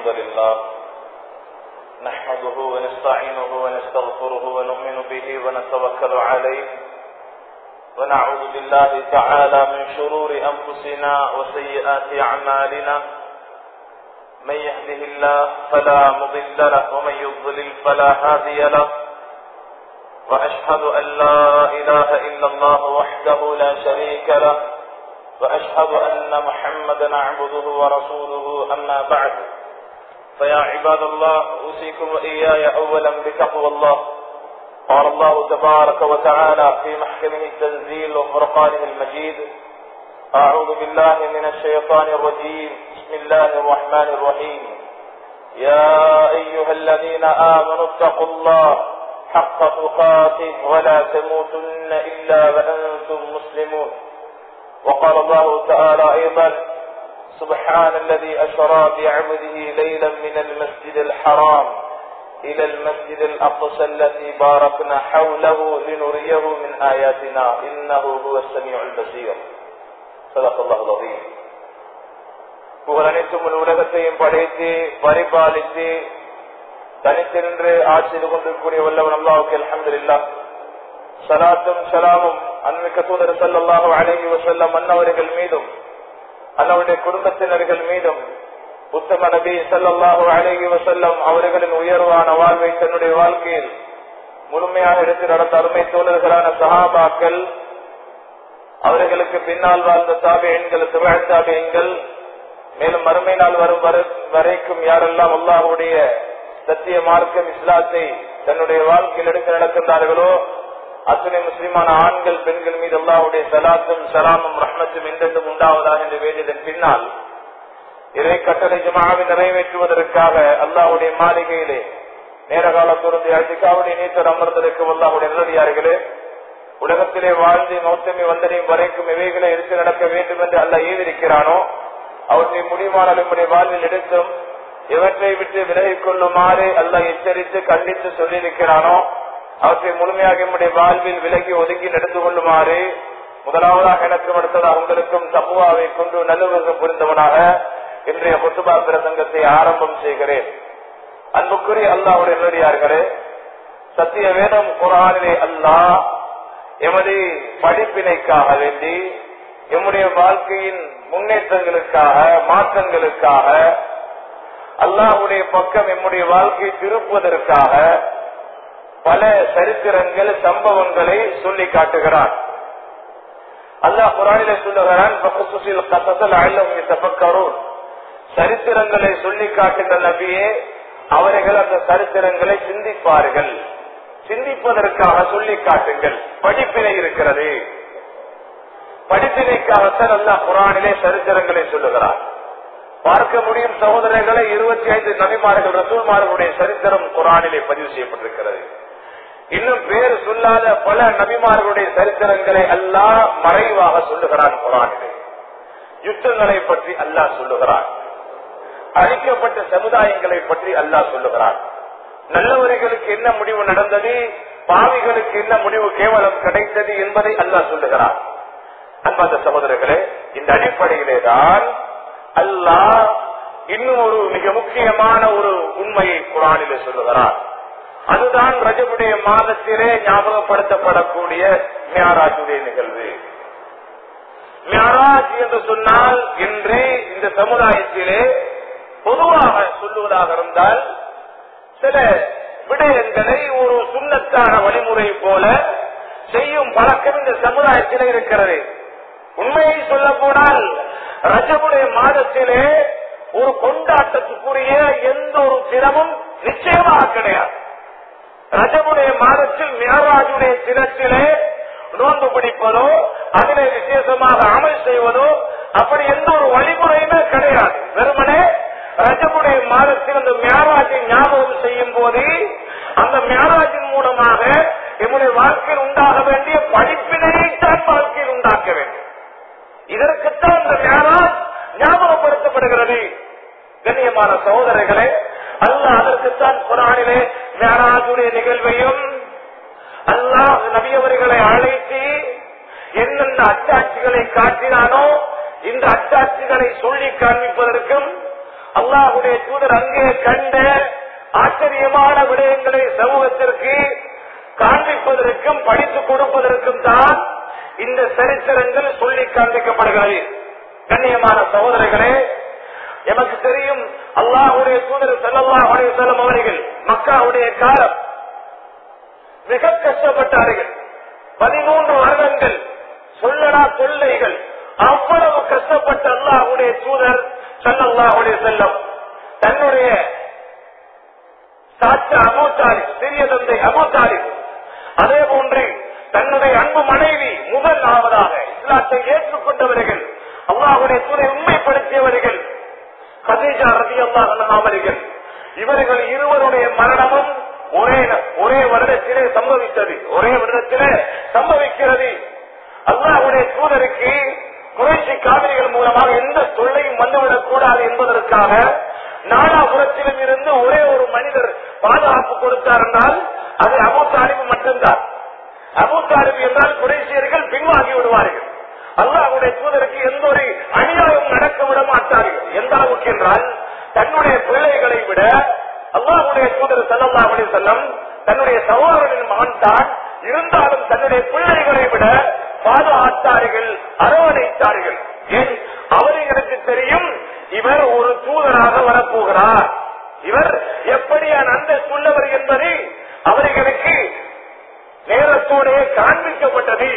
الحمد لله نحمده ونستعينه ونستغفره ونؤمن به ونتوكل عليه ونعوذ بالله تعالى من شرور أنفسنا وسيئات أعمالنا من يهده الله فلا مضل له ومن يضلل فلا هادي له وأشهد أن لا إله إلا الله وحده لا شريك له وأشهد أن محمدا عبده ورسوله أما بعد فيا عباد الله أوصيكم وإياي أولا بتقوى الله قال الله تبارك وتعالى في محكمه التنزيل وفرقانه المجيد أعوذ بالله من الشيطان الرجيم بسم الله الرحمن الرحيم يا أيها الذين آمنوا اتقوا الله حق تقاته ولا تموتن إلا وأنتم مسلمون وقال الله تعالى أيضا سبحان الذي أشرى بعبده ليلا من المسجد الحرام إلى المسجد الأقصى الذي باركنا حوله لنريه من آياتنا إنه هو السميع البصير صدق الله العظيم புகழ் அனைத்தும் உலகத்தையும் படைத்து பரிபாலித்து தனித்திருந்து ஆட்சி கொண்டிருக்கூடிய வல்லவன் அல்லாவுக்கு அலமதுல்லா சலாத்தும் சலாமும் அன்மிக்க தூதர் சல்லாஹு அழகி வசல்லம் அன்னவர்கள் மீதும் அன்னவருடைய குடும்பத்தினர்கள் மீதும் உத்தம நபி சல்லாஹு அழகி வசல்லம் அவர்களின் உயர்வான வாழ்வை தன்னுடைய வாழ்க்கையில் முழுமையாக எடுத்து நடந்த அருமை தோழர்களான சஹாபாக்கள் அவர்களுக்கு பின்னால் வாழ்ந்த தாபியன்கள் திவழ் தாபியன்கள் மேலும் மறுமை நாள் வரும் வரைக்கும் யாரெல்லாம் அல்லாஹுடைய சத்திய மார்க்கம் இஸ்லாத்தை தன்னுடைய வாழ்க்கையில் எடுத்து நடக்கின்றார்களோ அத்துணை முஸ்லிமான ஆண்கள் பெண்கள் மீது அல்லாவுடைய சலாத்தும் சலாமும் ரஹ்மத்தும் என்றென்றும் உண்டாவதாக என்று வேண்டியதன் பின்னால் இறை கட்டளை ஜமாவை நிறைவேற்றுவதற்காக அல்லாவுடைய மாளிகையிலே நேர காலத்தோடு அஜிகாவுடைய நீத்தர் அமர்ந்ததற்கு அல்லாவுடைய நிலடியார்களே உலகத்திலே வாழ்ந்து மௌத்தமி வந்தனையும் வரைக்கும் இவைகளை எடுத்து நடக்க வேண்டும் என்று அல்ல ஏவிருக்கிறானோ அவற்றை முடிவான நம்முடைய வாழ்வில் எடுத்தும் இவற்றை விட்டு விலகிக் கொள்ளுமாறு அல்ல எச்சரித்து கண்டித்து சொல்லியிருக்கிறானோ அவற்றை முழுமையாக நம்முடைய வாழ்வில் விலகி ஒதுங்கி நடந்து கொள்ளுமாறு முதலாவதாக எனக்கும் அடுத்ததாக உங்களுக்கும் தப்புவாவை கொண்டு நல்லுறவு புரிந்தவனாக இன்றைய கொத்துபா பிரசங்கத்தை ஆரம்பம் செய்கிறேன் அன்புக்குரிய அல்லாவுடைய நேரடியார்களே சத்திய வேதம் குரானிலே அல்லாஹ் எமது படிப்பினைக்காக வேண்டி எம்முடைய வாழ்க்கையின் முன்னேற்றங்களுக்காக மாற்றங்களுக்காக அல்லாஹுடைய பக்கம் எம்முடைய வாழ்க்கையை திருப்புவதற்காக பல சரித்திரங்கள் சம்பவங்களை சொல்லி காட்டுகிறான் அல்லாஹ் குரானில சொல்லுகிறான் சரித்திரங்களை சொல்லி காட்டுகிற நபியே அவர்கள் அந்த சரித்திரங்களை சிந்திப்பார்கள் சிந்திப்பதற்காக சொல்லி காட்டுங்கள் படிப்பினை இருக்கிறது படிப்பினைக்காகத்தான் அல்லாஹ் குரானிலே சரித்திரங்களை சொல்லுகிறார் பார்க்க முடியும் சகோதரர்களை இருபத்தி ஐந்து நபிமார்கள் ரசூல்மார்களுடைய சரித்திரம் குரானிலே பதிவு செய்யப்பட்டிருக்கிறது இன்னும் பேர் சொல்லாத பல நபிமார்களுடைய சரித்திரங்களை அல்லாஹ் மறைவாக சொல்லுகிறான் குரானிலே யுத்தங்களை பற்றி அல்லாஹ் சொல்லுகிறான் அழிக்கப்பட்ட சமுதாயங்களை பற்றி அல்லாஹ் சொல்லுகிறான் நல்லவர்களுக்கு என்ன முடிவு நடந்தது பாவிகளுக்கு என்ன முடிவு கேவலம் கிடைத்தது என்பதை அல்லாஹ் சொல்லுகிறான் அன்பாத சகோதரர்களே இந்த அடிப்படையிலே தான் அல்லாஹ் இன்னும் ஒரு மிக முக்கியமான ஒரு உண்மையை குரானிலே சொல்லுகிறார் அதுதான் ரஜபுடைய மாதத்திலே ஞாபகப்படுத்தப்படக்கூடிய மியாராஜுடைய நிகழ்வு மியாராஜ் என்று சொன்னால் இன்று இந்த சமுதாயத்திலே பொதுவாக சொல்லுவதாக இருந்தால் சில விடயங்களை ஒரு சுண்ணத்தான வழிமுறை போல செய்யும் பழக்கம் இந்த சமுதாயத்திலே இருக்கிறது உண்மையை சொல்ல போனால் ரஜபுடைய மாதத்திலே ஒரு கொண்டாட்டத்துக்குரிய எந்த ஒரு தினமும் நிச்சயமாக கிடையாது ரஜபுடைய மாதத்தில் மேராஜுடைய தினத்திலே நோன்பு பிடிப்பதோ அதிலே விசேஷமாக அமல் செய்வதோ அப்படி எந்த ஒரு வழிமுறையுமே கிடையாது வெறுமனே ரஜபுடைய மாதத்தில் அந்த மேராஜை ஞாபகம் செய்யும் போது அந்த மேராஜின் மூலமாக என்னுடைய வாழ்க்கையில் உண்டாக வேண்டிய படிப்பினையைத்தான் வாழ்க்கையில் உண்டாக்க வேண்டும் இதற்குத்தான் இந்த மேராஜ் ஞாபகப்படுத்தப்படுகிறது கண்ணியமான சகோதரர்களே அல்ல அதற்குத்தான் குரானிலே மேராஜுடைய நிகழ்வையும் அல்லாஹ் நபியவர்களை அழைத்து என்னென்ன அச்சாட்சிகளை காட்டினானோ இந்த அச்சாட்சிகளை சொல்லி காண்பிப்பதற்கும் அல்லாஹுடைய தூதர் அங்கே கண்ட ஆச்சரியமான விடயங்களை சமூகத்திற்கு காண்பிப்பதற்கும் படித்துக் கொடுப்பதற்கும் தான் இந்த சரித்திரங்கள் சொல்லி காண்பிக்கப்படுகிறது கண்ணியமான சகோதரர்களே எமக்கு தெரியும் அல்லாஹுடைய தூதர் செல்லல்லாஹ் செல்லும் அவர்கள் மக்காவுடைய காலம் மிக கஷ்டப்பட்டார்கள் பதிமூன்று வருடங்கள் சொல்லடா தொல்லைகள் அவ்வளவு கஷ்டப்பட்ட அல்லாஹுடைய தூதர் சல்லல்லாஹுடைய செல்லம் தன்னுடைய சாச்சா அபூத்தாரி சிறிய தந்தை அபூத்தாரி அதே போன்று தன்னுடைய அன்பு மனைவி முதல் ஆவதாக இஸ்லாத்தை ஏற்றுக்கொண்டவர்கள் அல்லாஹுடைய தூரை உண்மைப்படுத்தியவர்கள் கதீஜா ரதி அல்லாஹ் அவர்கள் இவர்கள் இருவருடைய மரணமும் ஒரே ஒரே வருடத்திலே சம்பவித்தது ஒரே வருடத்திலே சம்பவிக்கிறது அல்லாஹுடைய தூதருக்கு குறைச்சி காவிரிகள் மூலமாக எந்த தொல்லையும் வந்துவிடக் கூடாது என்பதற்காக நாலாபுரத்திலும் இருந்து ஒரே ஒரு மனிதர் பாதுகாப்பு கொடுத்தார் என்றால் அது அபு தாலிபு மட்டும்தான் அபு தாலிபு என்றால் குறைசியர்கள் பின்வாங்கி விடுவார்கள் அல்லாஹுடைய தூதருக்கு எந்த ஒரு அநியாயம் நடக்க விட மாட்டார்கள் எந்த அளவுக்கு என்றால் தன்னுடைய பிள்ளைகளை விட அல்லாஹுடைய தூதர் செல்லல்லாஹுடைய செல்லம் தன்னுடைய சகோதரனின் மகன் தான் இருந்தாலும் தன்னுடைய பிள்ளைகளை விட பாதுகாத்தார்கள் அரவணைத்தார்கள் ஏன் அவர்களுக்கு தெரியும் இவர் ஒரு தூதராக வரப்போகிறார் இவர் எப்படியான அந்தஸ்துள்ளவர் என்பதை அவர்களுக்கு நேரத்தோடே காண்பிக்கப்பட்டது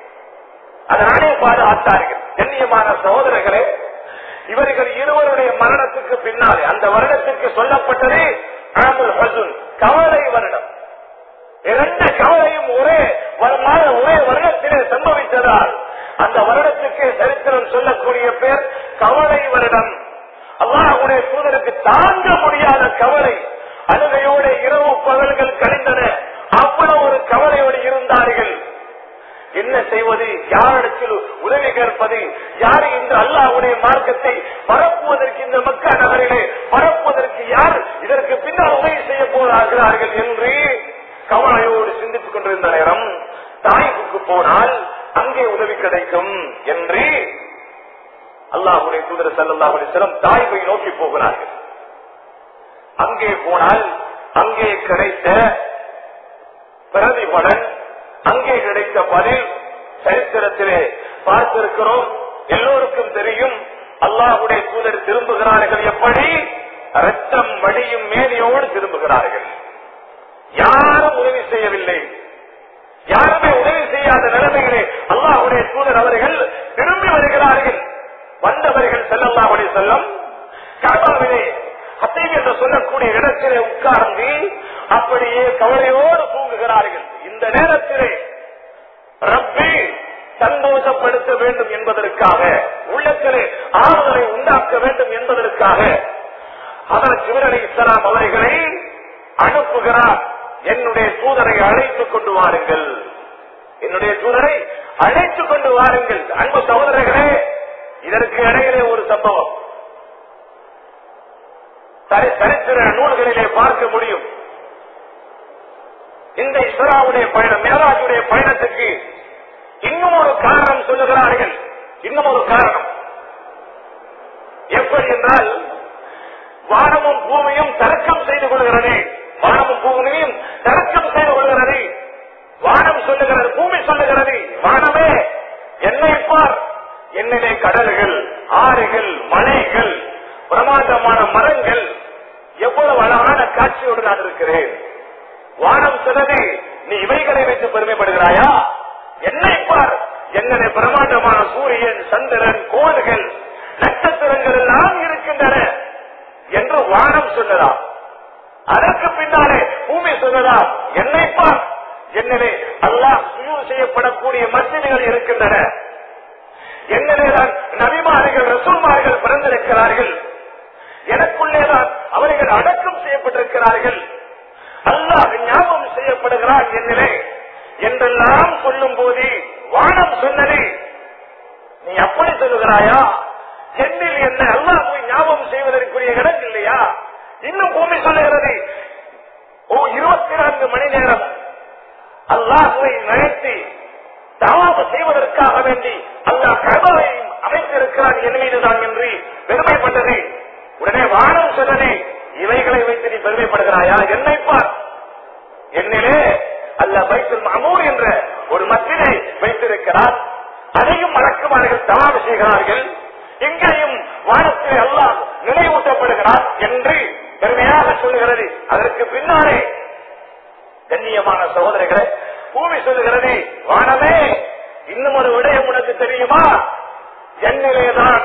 அதனாலே பாதுகாத்தார்கள் கண்ணியமான சகோதரர்களே இவர்கள் இருவருடைய மரணத்துக்கு பின்னாலே அந்த வருடத்திற்கு சொல்லப்பட்டது ஆமுல் ஹசுன் கவலை வருடம் இரண்டு கவலையும் ஒரே வர- ஒரே வருடத்திலே சம்பவித்ததால் அந்த வருடத்துக்கு சரித்திரம் சொல்லக்கூடிய பேர் கவலை வருடம் அல்லாஹ்வுடைய தூதருக்கு தாங்க முடியாத கவலை அழுகையோட இரவு பகல்கள் கழிந்தன அவ்வளவு ஒரு கவலையோடு இருந்தார்கள் என்ன செய்வது யாரிடத்தில் உதவி கேட்பது யார் இந்த அல்லாஹ்வுடைய மார்க்கத்தை பரப்புவதற்கு இந்த மக்கா நகரிலே பரப்புவதற்கு யார் இதற்கு பின்னால் உதவி செய்ய போகிறார்கள் என்று கவலையோடு சிந்தித்துக் கொண்டிருந்த நேரம் தாய்ப்புக்கு போனால் அங்கே உதவி கிடைக்கும் என்று அல்லாஹுடைய தூதர் சல்லாஹ் அலிஸ்லம் தாய்ப்பை நோக்கி போகிறார்கள் அங்கே போனால் அங்கே கிடைத்த பிரதிபலன் அங்கே கிடைத்த பதில் சரித்திரத்திலே பார்த்திருக்கிறோம் எல்லோருக்கும் தெரியும் அல்லாஹுடைய தூதர் திரும்புகிறார்கள் எப்படி ரத்தம் வடியும் மேனியோடு திரும்புகிறார்கள் யாரும் உதவி செய்யவில்லை யாருமே உதவி செய்யாத நிலைமைகளே அல்லாஹுடைய தூதர் அவர்கள் திரும்பி வருகிறார்கள் வந்தவர்கள் செல்லல்லாஹுடைய செல்லம் காபாவிலே அத்தீம் என்று சொல்லக்கூடிய இடத்திலே உட்கார்ந்து அப்படியே கவலையோடு தூங்குகிறார்கள் இந்த நேரத்திலே ரப்பி சந்தோஷப்படுத்த வேண்டும் என்பதற்காக உள்ளத்திலே ஆறுதலை உண்டாக்க வேண்டும் என்பதற்காக அவர் சிவரலி இஸ்லாம் அவர்களை அனுப்புகிறார் என்னுடைய தூதரை அழைத்துக் கொண்டு வாருங்கள் என்னுடைய தூதரை அழைத்துக் கொண்டு வாருங்கள் அன்பு சகோதரர்களே இதற்கு இடையிலே ஒரு சம்பவம் சரி- சரித்திர நூல்களிலே பார்க்க முடியும் இந்த இஸ்ராவுடைய பயணம் மேராஜுடைய பயணத்துக்கு இன்னும் ஒரு காரணம் சொல்லுகிறார்கள் இன்னும் ஒரு காரணம் எப்படி என்றால் வானமும் பூமியும் தர்க்கம் செய்து கொள்கிறது வானமும் பூமியும் தர்க்கம் செய்து கொள்கிறது வானம் சொல்லுகிறது பூமி சொல்லுகிறது வானமே என்னை பார் என்னிலே கடல்கள் ஆறுகள் மலைகள் பிரமாண்டமான மரங்கள் எவ்வளவு அழகான காட்சியோடு நான் இருக்கிறேன் வானம் சொன்னது நீ இவைகளை வைத்து பெருமைப்படுகிறாயா என்னை பார் என்னென்ன பிரமாண்டமான சூரியன் சந்திரன் கோள்கள் நட்சத்திரங்கள் எல்லாம் இருக்கின்றன என்று வானம் சொன்னதா அதற்கு பின்னாலே பூமி சொன்னதா என்னை பார் என்னிலே அல்லாஹ் சுயூர் செய்யப்படக்கூடிய மசிதிகள் இருக்கின்றன என்னிலேதான் நபிமார்கள் ரசூல்மார்கள் பிறந்திருக்கிறார்கள் எனக்குள்ளேதான் அவர்கள் அடக்கம் செய்யப்பட்டிருக்கிறார்கள் அல்லாஹ் ஞாபகம் செய்யப்படுகிறான் என்னிலே என்றெல்லாம் சொல்லும் போது வானம் சொன்னது நீ அப்படி சொல்லுகிறாயா என்னில் என்ன அல்லாஹ் போய் ஞாபகம் செய்வதற்குரிய இடம் இல்லையா இன்னும் பூமி சொல்லுகிறது ஓ இருபத்தி நான்கு மணி நேரம் அல்லாஹுவை நினைத்து தவாபு செய்வதற்காக வேண்டி அல்லாஹ் கபவை அமைத்திருக்கிறான் என் மீதுதான் என்று பெருமைப்பட்டது உடனே வானம் சொன்னனே இவைகளை வைத்து நீ பெருமைப்படுகிறாயா என்னை பார் என்னிலே அல்ல பைத்துல் மாமூர் என்ற ஒரு மத்தினை வைத்திருக்கிறார் அதையும் மலக்குமார்கள் தவாறு செய்கிறார்கள் இங்கேயும் வானத்திலே அல்லாஹ் நினைவூட்டப்படுகிறார் என்று பெருமையாக சொல்லுகிறது அதற்கு பின்னாலே கண்ணியமான சகோதரர்களே பூமி சொல்லுகிறது வானமே இன்னும் ஒரு விடயம் உனக்கு தெரியுமா என்னிலேதான்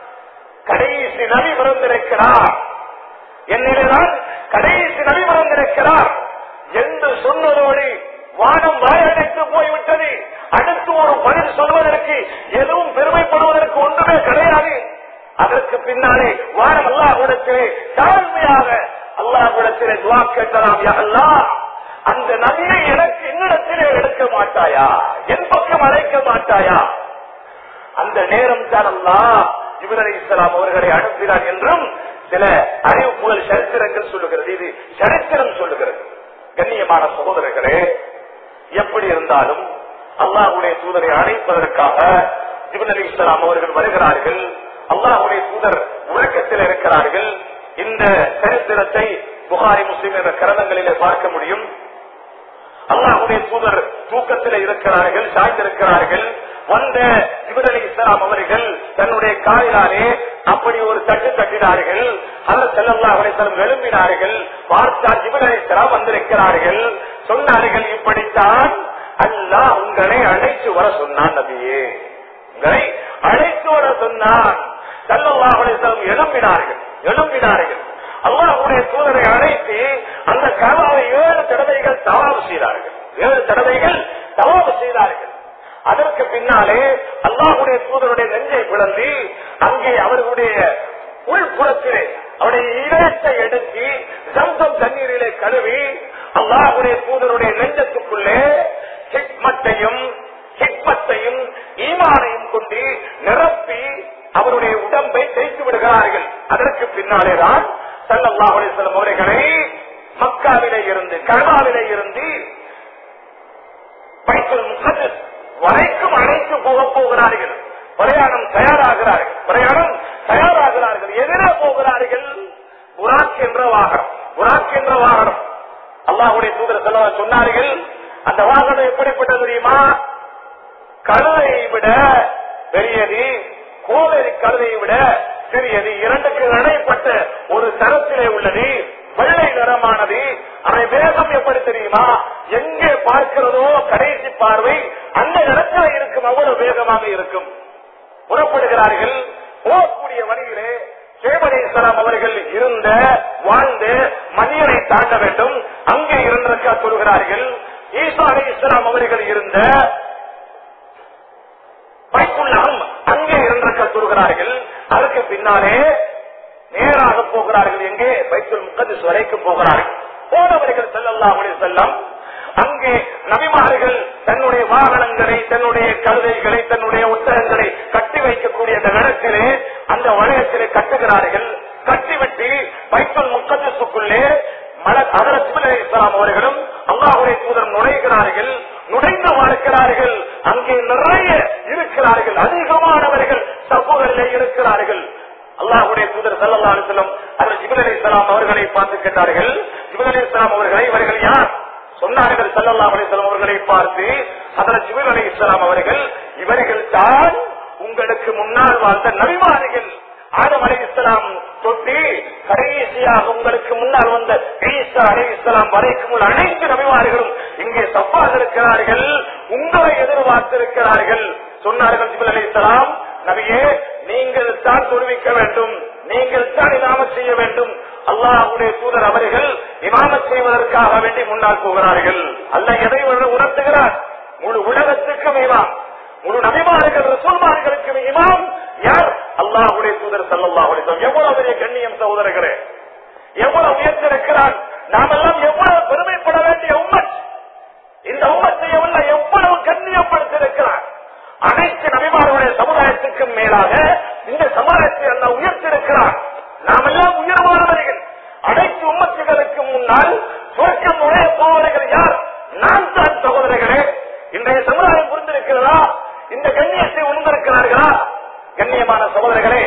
கடைசி நபி பிறந்திருக்கிறார் என்னிலேதான் கடைசி நபி பிறந்திருக்கிறார் என்று சொன்னதோடு வானம் வாயடைத்து போய்விட்டது அடுத்து ஒரு பதில் சொல்வதற்கு எதுவும் பெருமைப்படுவதற்கு ஒன்றுமே கிடையாது அதற்கு பின்னாலே வானம் அல்லாஹ்விடத்திலே தாழ்மையாக அல்லாஹ்விடத்திலே துவா கேட்கலாம் யா அல்லாஹ் அந்த நபியை எனக்கு என்னிடத்திலே எடுக்க மாட்டாயா என் பக்கம் அழைக்க மாட்டாயா அந்த நேரம் தான் அல்லாஹ் இவர் அலி இஸ்லாம் அவர்களை அனுப்பினார் என்றும் சில அறிவிப்புகள் சரித்திரங்கள் சொல்லுகிறது இது சரித்திரம் சொல்லுகிறது கண்ணியமான சகோதரர்களே எப்படி இருந்தாலும் அல்லாஹுடைய தூதரை அழைப்பதற்காக இவன் அலி இஸ்லாம் அவர்கள் வருகிறார்கள் அல்லாஹுடைய தூதர் உறக்கத்தில் இருக்கிறார்கள் இந்த சரித்திரத்தை புகாரி முஸ்லிம் என்ற கரணங்களிலே பார்க்க முடியும் அல்லாஹுடைய தூதர் தூக்கத்தில் இருக்கிறார்கள் சாய்ந்திருக்கிறார்கள் வந்த இவர் அலி இஸ்லாம் அவர்கள் தன்னுடைய காலிலாலே அப்படி ஒரு தட்டு தட்டினார்கள் அல்ல செல்லல்லா அலிஸ்லாம் எழுப்பினார்கள் பார்த்தால் இவர் அலி இஸ்லாம் வந்திருக்கிறார்கள் சொன்னார்கள் இப்படித்தான் அல்லாஹ் உங்களை அழைத்து வர சொன்னான் நபியே உங்களை அழைத்து வர சொன்னான் செல்லல்லா அலிஸ்லாம் எழுப்பினார்கள் எழுப்பினார்கள் அல்லாஹுடைய தூதரை அழைத்து அந்த கபாவை ஏழு தடவைகள் தவாவு செய்தார்கள் ஏழு தடவைகள் தவாவு செய்தார்கள் அதற்கு பின்னாலே அல்லாஹுடைய தூதருடைய நெஞ்சை பிளந்து அங்கே அவர்களுடைய உள்புறத்திலே அவருடைய இதயத்தை எடுத்து சம்சம் தண்ணீரிலே கழுவி அல்லாஹுடைய தூதருடைய நெஞ்சத்துக்குள்ளே ஹிக்மத்தையும் ஹிக்மத்தையும் ஈமானையும் கொண்டு நிரப்பி அவருடைய உடம்பை தேய்த்து விடுகிறார்கள் அதற்கு பின்னாலேதான் சல்லல்லாஹு அலைஹி வஸல்லம் அவர்களை மக்காவிலே இருந்து கர்மாவிலே இருந்து பைத்துல் முகத்தஸ் வரைக்கும் அழைத்து போக போகிறார்கள் பிரயாணம் தயாராகிறார்கள் பிரயாணம் தயாராகிறார்கள் எதிர போகிறார்கள் புராக் என்ற வாகனம் புராக் என்ற வாகனம் அல்லாஹுடைய தூதர் செல்ல சொன்னார்கள் அந்த வாகனம் எப்படிப்பட்டது தெரியுமா கழுதையை விட பெரியது கோவேரி கழுதையை விட சிறியது இரண்டுக்கு இடைப்பட்ட ஒரு தரத்திலே உள்ளது வெள்ளை நிறமானது அதை வேகம் எப்படி தெரியுமா எங்கே பார்க்கிறதோ கடைசி பார்வை அந்த இடத்துல இருக்கும் அவ்வளவு வேகமாக இருக்கும் புறப்படுகிறார்கள் போகக்கூடிய வழியிலே சேவனேஸ்வரம் அவர்கள் இருந்த வாழ்ந்த மதியனை தாண்ட வேண்டும் அங்கே இருந்திருக்கா சொல்கிறார்கள் ஈசா அலி இஸ்லாம் அவர்கள் இருந்த பைக்குள்ளாம் அங்கே இருந்திருக்க சொல்கிறார்கள் அதற்கு பின்னாலே நேராக போகிறார்கள் எங்கே பைத்துல் முகதிஸ் வரைக்கும் போகிறார்கள் போனவர்கள் செல்லல்லாம் செல்லம் அங்கே நபிமார்கள் தன்னுடைய வாகனங்களை தன்னுடைய கழுதைகளை தன்னுடைய ஒட்டகங்களை கட்டி வைக்கக்கூடிய அந்த இடத்திலே அந்த வளையத்திலே கட்டுகிறார்கள் கட்டிவிட்டு பைத்துல் முக்கத்துக்குள்ளே மல அதர சிவலை இஸ்லாம் அவர்களும் அல்லாஹுடைய தூதர் நுழைகிறார்கள் நுழைந்து பார்க்கிறார்கள் அங்கே நிறைய இருக்கிறார்கள் அதிகமானவர்கள் சமூகத்திலே இருக்கிறார்கள் அல்லாஹுடைய தூதர் சல்லா அலுவலம் அவர் ஜிபல் அலி இஸ்லாம் அவர்களை பார்த்து கேட்டார்கள் ஜிபல் அலி இஸ்லாம் அவர்களை இவர்கள் யார் சொன்னார்கள் சல்லல்லா அலிஸ்லாம் அவர்களை பார்த்து அதில் ஜிபல் அலி இஸ்லாம் அவர்கள் இவர்கள் தான் உங்களுக்கு முன்னால் வாழ்ந்த நபிமார்கள் ஆதம் அலி இஸ்லாம் தொட்டி கடைசியாக உங்களுக்கு முன்னால் வந்த ஈசா அலி இஸ்லாம் வரைக்கும் உள்ள அனைத்து நபிமார்களும் இங்கே தப்பாக இருக்கிறார்கள் உங்களை எதிர்பார்த்திருக்கிறார்கள் சொன்னார்கள் ஜிபல் அலி இஸ்லாம் நபியே நீங்கள் தான் தொழுவிக்க வேண்டும் நீங்கள் தான் இமாமத் செய்ய வேண்டும் அல்லாஹுடைய தூதர் அவர்கள் இமாமத் செய்வதற்காக வேண்டி முன்னால் போகிறார்கள் அல்ல எதை உணர்த்துகிறார் முழு உலகத்துக்கும் இமாம் முழு நபிமார்கள் ரசூல்மார்களுக்கும் இமாம் யார் அல்லாஹுடைய தூதர் சல்லாஹுடைய எவ்வளவு பெரிய கண்ணியம் சகோதரர்களே எவ்வளவு உயர்த்திருக்கிறான் நாமெல்லாம் எவ்வளவு பெருமைப்பட வேண்டிய உம்மத் இந்த உம்மத்தை எவ்வளவு எவ்வளவு கண்ணியப்படுத்திருக்கிறார் அனைத்து நபிமார்களுடைய சமுதாயத்துக்கும் மேலாக இந்த சமுதாயத்தை அல்ல உயர்த்திருக்கிறார் நாம் எல்லாம் உயர்வானவர்கள் அனைத்து உம்மத்துகளுக்கு முன்னால் சுவர்க்கம் நுழைய போவர்கள் யார் நான் தான் சகோதரர்களே இன்றைய சமுதாயம் புரிந்திருக்கிறதா இந்த கண்ணியத்தை உணர்ந்திருக்கிறார்களா கண்ணியமான சகோதரர்களே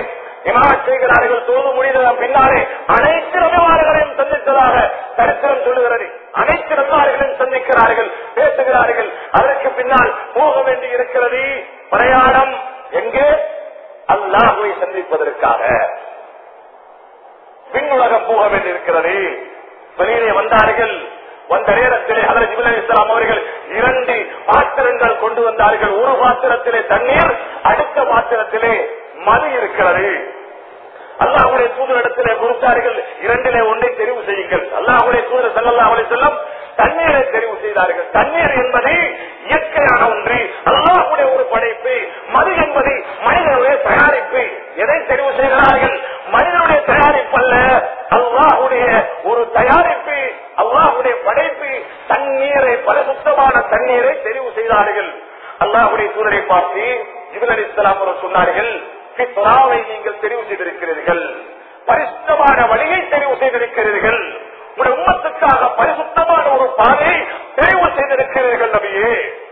இமாமத் செய்கிறார்கள் தொழுது முடிந்ததன் பின்னாலே அனைத்து நபிமார்களையும் சந்தித்ததாக சரித்திரம் சொல்லுகிறது அனைத்து நபிமார்களையும் சந்திக்கிறார்கள் பேசுகிறார்கள் அதற்கு பின்னால் போக வேண்டி இருக்கிறது பிரயாணம் எங்கே அல்லாஹுவை சந்திப்பதற்காக விண்ணுலகம் போக வேண்டியிருக்கிறது வெளியிலே வந்தார்கள் வந்த நேரத்திலே ஹதரத் இப்ராஹிம் அலைஹிஸ்ஸலாம் அவர்கள் இரண்டு பாத்திரங்கள் கொண்டு வந்தார்கள் ஒரு பாத்திரத்திலே தண்ணீர் அடுத்த பாத்திரத்திலே மது இருக்கிறது அல்லாஹுடைய தூதரிடத்திலே கொடுத்தார்கள் இரண்டிலே ஒன்றை தெரிவு செய்யுங்கள் அல்லாஹுடைய தூதர் ஸல்லல்லாஹு அலைஹி வஸல்லம் தண்ணீரை தெரிவு செய்தார்கள் தண்ணீர் என்பது இயற்கையான ஒன்று அல்லாஹுடைய ஒரு படைப்பு மது என்பது மனிதனுடைய தயாரிப்பு எதை தெரிவு செய்கிறார்கள் மனிதனுடைய தயாரிப்பு அல்ல அல்லாஹுடைய ஒரு தயாரிப்பு அல்லாஹுடைய படைப்பு தண்ணீரை பரிசுத்தமான தண்ணீரை தெரிவு செய்தார்கள் அல்லாஹுடைய தூதரை பார்த்து இபின் அலி இஸ்லாம் அவர்கள் சொன்னார்கள் பித்ராவை நீங்கள் தெரிவு செய்திருக்கிறீர்கள் பரிசுத்தமான வழியை தெரிவு செய்திருக்கிறீர்கள் உங்களுடைய உம்மத்துக்காக பரிசுத்தமான ஒரு பாதையை தெரிவு செய்திருக்கிறீர்கள் நபியே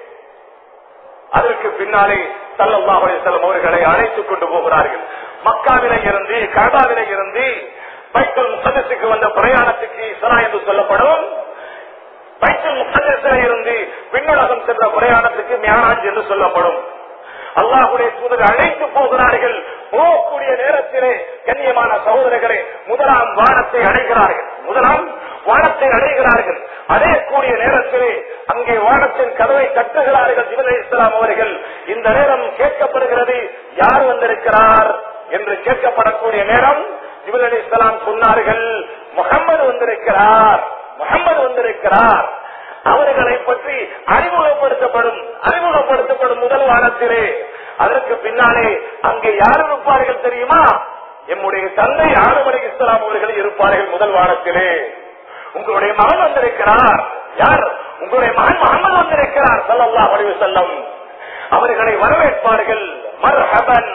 அதற்கு பின்னாலே சல்லல்லாஹு அலைஹி வஸல்லம் அவர்களை அழைத்துக் கொண்டு போகிறார்கள் மக்காவிலே இருந்து கபாவிலே இருந்து பைத்துல் முகதத்துக்கு வந்த பிரயாணத்துக்கு இஸ்ரா என்று சொல்லப்படும் பைத்துல் முகதத்திலே இருந்து விண்ணுலகம் சென்ற பிரயாணத்துக்கு மியாராஜ் என்று சொல்லப்படும் அல்லாஹுடைய தூதர் அழைத்து போகிறார்கள் போகக்கூடிய நேரத்திலே கண்ணியமான சகோதரர்களே முதலாம் வானத்தை அடைகிறார்கள் முதலாம் வானத்தை அடைகிறார்கள் அடையக்கூடிய நேரத்திலே அங்கே வானத்தின் கதவை தட்டுகிறார்கள் ஜிபலை இஸ்லாம் அவர்கள் இந்த நேரம் கேட்கப்படுகிறது யார் வந்திருக்கிறார் என்று கேட்கப்படக்கூடிய நேரம் ஜிபல் அலி இஸ்லாம் சொன்னார்கள் முகம்மது வந்திருக்கிறார் முகம்மது வந்திருக்கிறார் அவர்களை பற்றி அறிமுகப்படுத்தப்படும் அறிமுகப்படுத்தப்படும் முதல் வாரத்திலே அதற்கு பின்னாலே அங்கே யார் இருப்பார்கள் தெரியுமா எம்முடைய தந்தை ஆறுமலை இஸ்லாம் அவர்கள் இருப்பார்கள் முதல் வாரத்திலே உங்களுடைய மகன் வந்திருக்கிறார் யார் உங்களுடைய மகன் முகமது வந்திருக்கிறார் சல்லல்லா வடிவு செல்லம் அவர்களை வரவேற்பார்கள் மர்ஹபன்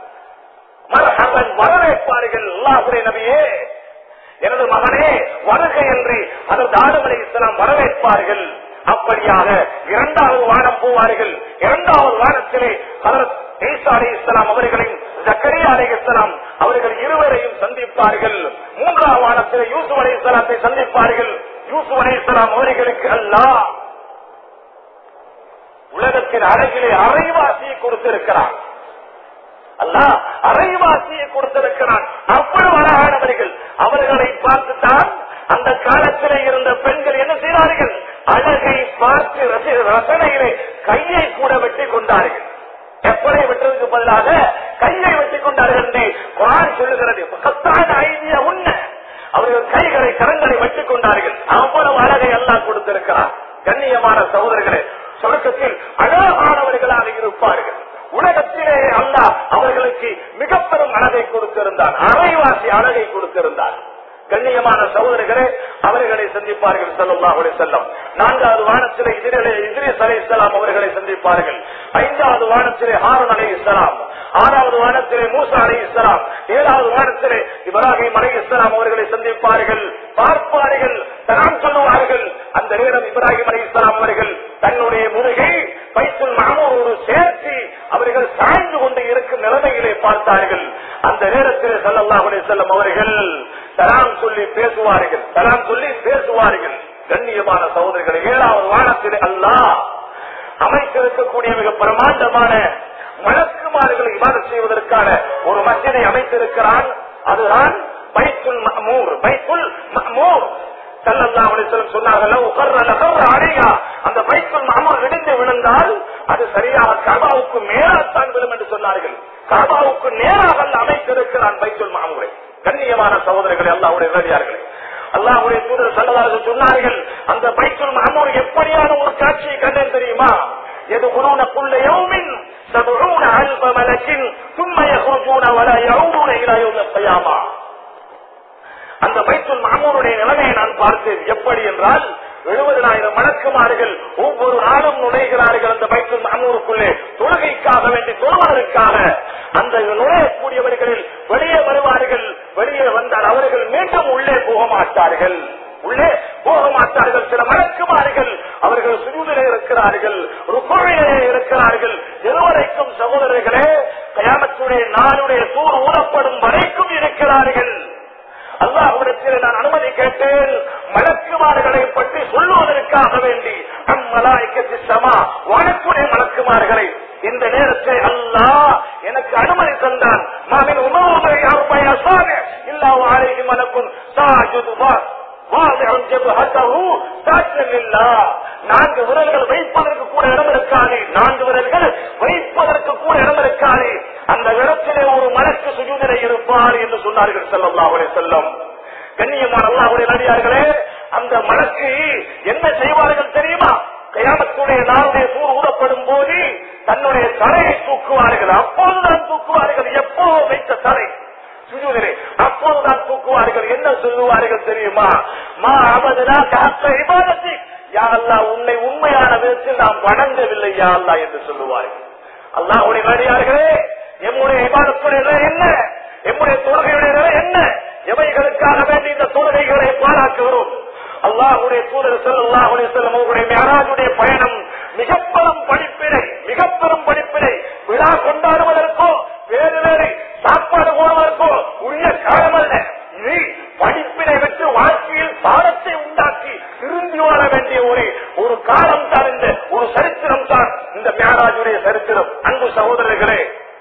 மர்ஹபன் வரவேற்பார்கள் அல்லாஹுடைய நபியே எனது மகனே வருக என்று அதற்கு ஆடுமலை இஸ்லாம் வரவேற்பார்கள் அப்படியாக இரண்டாவது வானம் போவார்கள் இரண்டாவது வானத்திலே அதற்கு ஈசா அலி இஸ்லாம் அவர்களையும் ஜக்கரியா அலி இஸ்லாம் அவர்கள் இருவரையும் சந்திப்பார்கள் மூன்றாவது வானத்திலே யூசுப் அலி இஸ்லாத்தை சந்திப்பார்கள் யூசுப் அலி இஸ்லாம் அவர்களுக்கு அல்லாஹ் உலகத்தின் அழகிலே அரைவாசியை கொடுத்திருக்கிறார் அல்லாஹ் அரைவாசியை கொடுத்திருக்கிறான் அவ்வளவு அழகானவர்கள் அவர்களை பார்த்துத்தான் அந்த காலத்திலே இருந்த பெண்கள் என்ன செய்தார்கள் அழகை பார்த்து ரசி- ரசனையிலே கையை கூட வெட்டி கொண்டார்கள் எப்படி வெட்டுறதுக்கு பதிலாக கையை வெட்டி கொண்டார்கள் என்று குரான் சொல்லுகிறது கத்தான ஐடியா உண்ண அவர்கள் கைகளை கரங்களை வெட்டிக் கொண்டார்கள் அவ்வளவு அழகை எல்லாம் கொடுத்திருக்கிறார் கண்ணியமான சகோதரர்களே சொர்க்கத்தில் அழகானவர்களாக இருப்பார்கள் உலகத்திலே அல்லாஹ் அவர்களுக்கு மிக பெரும் அழகை கொடுத்திருந்தார் அரைவாசி அழகை கொடுத்திருந்தார் கண்ணியமான சகோதரர்களே அவர்களை சந்திப்பார்கள் ஸல்லல்லாஹு அலைஹி வஸல்லம் நான்காவது வானத்திலே இதிரே இத்ரீஸ் அலைஹிஸ்ஸலாம் அவர்களை சந்திப்பார்கள் ஐந்தாவது வானத்திலே ஹாரூன் அலைஹிஸ்ஸலாம் ஆறாவது வானத்திலே மூசா அலைஹிஸ்ஸலாம் ஏழாவது வானத்திலே இப்ராஹிம் அலைஹிஸ்ஸலாம் அவர்களை சந்திப்பார்கள் பார்ப்பார்கள் தரான் சொல்லுவார்கள் அந்த நேரம் இப்ராஹிம் அலைஹிஸ்ஸலாம் அவர்கள் தன்னுடைய முதுகை பைத்துல் மாமூரோடு சேர்த்து அவர்கள் சாய்ந்து கொண்டு இருக்கும் நிலைமையிலே பார்த்தார்கள் அந்த நேரத்தில் ஸல்லல்லாஹு அலைஹி வஸல்லம் அவர்கள் சலாம் சொல்லி பேசுவார்கள் சலாம் சொல்லி பேசுவார்கள் கண்ணியமான சகோதரர்கள் ஏழாவது வானத்தில் அல்லாஹ் அமைத்திருக்கக்கூடிய மிக பிரமாண்டமான மலக்குமார்களை இவாதம் செய்வதற்கான ஒரு மசிதை அமைத்திருக்கிறான் அதுதான் பைத்துல் மஹ்மூர் பைத்துல் மஹ்மூர் ஸல்லல்லாஹு அலைஹி வஸல்லம் சொன்னார்கள் உகர்ர லகர்ர அலையா அந்த பைத்துல் மஹ்மூர் இடிந்து விழுந்தால் அது சரியாக கபாவுக்கு மேலாத்தான் விழும் என்று சொன்னார்கள் கபாவுக்கு நேராக அல்ல அமைத்திருக்கிறான் பைத்துல் மஹ்மூரை கண்ணியமான சகோதரர்களே அல்லாஹ்வுடைய வேதியார்களே அல்லாஹ்வுடைய தூதர் ஸல்லல்லாஹு சொன்னார்கள் அந்த பைத்துல் மஹ்மூர் எப்படியான ஒரு காட்சியை கண்டேன் தெரியுமா يدخلون كل يوم سبعون ألف ملك ثم يخرجون ولا يعودون إلى يوم القيامة அந்த பைத்துல் மாமூருடைய நிலைமையை நான் பார்த்தேன் எப்படி என்றால் எழுபதனாயிரம் மணக்குமார்கள் ஒவ்வொரு நாளும் நுழைகிறார்கள் அந்த பைத்துல் மாமூருக்குள்ளே தொழுகைக்காக வேண்டி தொழுவதற்காக அந்த நுழையக்கூடியவர்களில் வெளியே வருவார்கள் வெளியே வந்தால் அவர்கள் மீண்டும் உள்ளே போக மாட்டார்கள் உள்ளே போக மாட்டார்கள் சில மணக்குமார்கள் அவர்கள் சுஜூதிலே இருக்கிறார்கள் ருக்குவிலே இருக்கிறார்கள் எதுவரைக்கும் சகோதரர்களே கயாமத்துடைய நாளுடைய சூர் ஊறப்படும் வரைக்கும் இருக்கிறார்கள் அல்லாஹ்விடத்தில் நான் அனுமதி கேட்டேன் மலக்குமார்களை பற்றி சொல்லுவதற்காக வேண்டி அம்மலாய்க்கத்து சமா வனக்குடைய மலக்குமார்களை இந்த நேரத்தை அல்லாஹ் எனக்கு அனுமதி தந்தான் மாமின் உணவுமுறை அருமையாசான இல்லா வாழைக்கு மலக்கும் சாஜுது நான்கு விரல்கள் வைப்பதற்கு கூட இடம் இருக்காது நான்கு விரல்கள் வைப்பதற்கு கூட இடம் இருக்காது அந்த இடத்திலே ஒரு மலக்கு சுஜூதிலே இருப்பார் என்று சொன்னார்கள் செல்லல்லாவுடைய செல்லம் கண்ணியமான அல்லாவுடைய நடிகார்களே அந்த மலக்கு என்ன செய்வார்கள் தெரியுமா கயாமத்துடைய நாளுடைய சூர் ஊறப்படும் போது தன்னுடைய தலையை தூக்குவார்கள் அப்போதுதான் தூக்குவார்கள் எப்போ வைத்த தலை சுஜூதிலே அப்போதுதான் தூக்குவார்கள் என்ன சொல்லுவார்கள் தெரியுமா மா அமதுனா காத்த இபாதத்தை யா அல்லா உன்னை உண்மையான விதத்தில் நாம் வணங்கவில்லை யா அல்லா என்று சொல்லுவார்கள் அல்லாஹுடைய நடிகார்களே எம்முடைய இபாதத்துடைய நிலை என்ன எம்முடைய தொழுகையுடைய நிலை என்ன எவைகளுக்காக வேண்டி இந்த தொழுகைகளை பாராட்டுகிறோம் அல்லாஹுடைய தூதர் செல்லாஹுடைய செல்லும் அவர்களுடைய மேராஜுடைய பயணம் மிக பெரும் படிப்பினை மிக பெரும் படிப்பினை விழா கொண்டாடுவதற்கோ வேறு வேறு சாப்பாடு போடுவதற்கோ உரிய காலம் அல்ல இது படிப்பினை பெற்று வாழ்க்கையில் பாடத்தை உண்டாக்கி திரும்பி வாழ வேண்டிய ஒரு ஒரு காலம் தான் இந்த ஒரு சரித்திரம் தான் இந்த மேராஜுடைய சரித்திரம் அன்பு சகோதரர்களே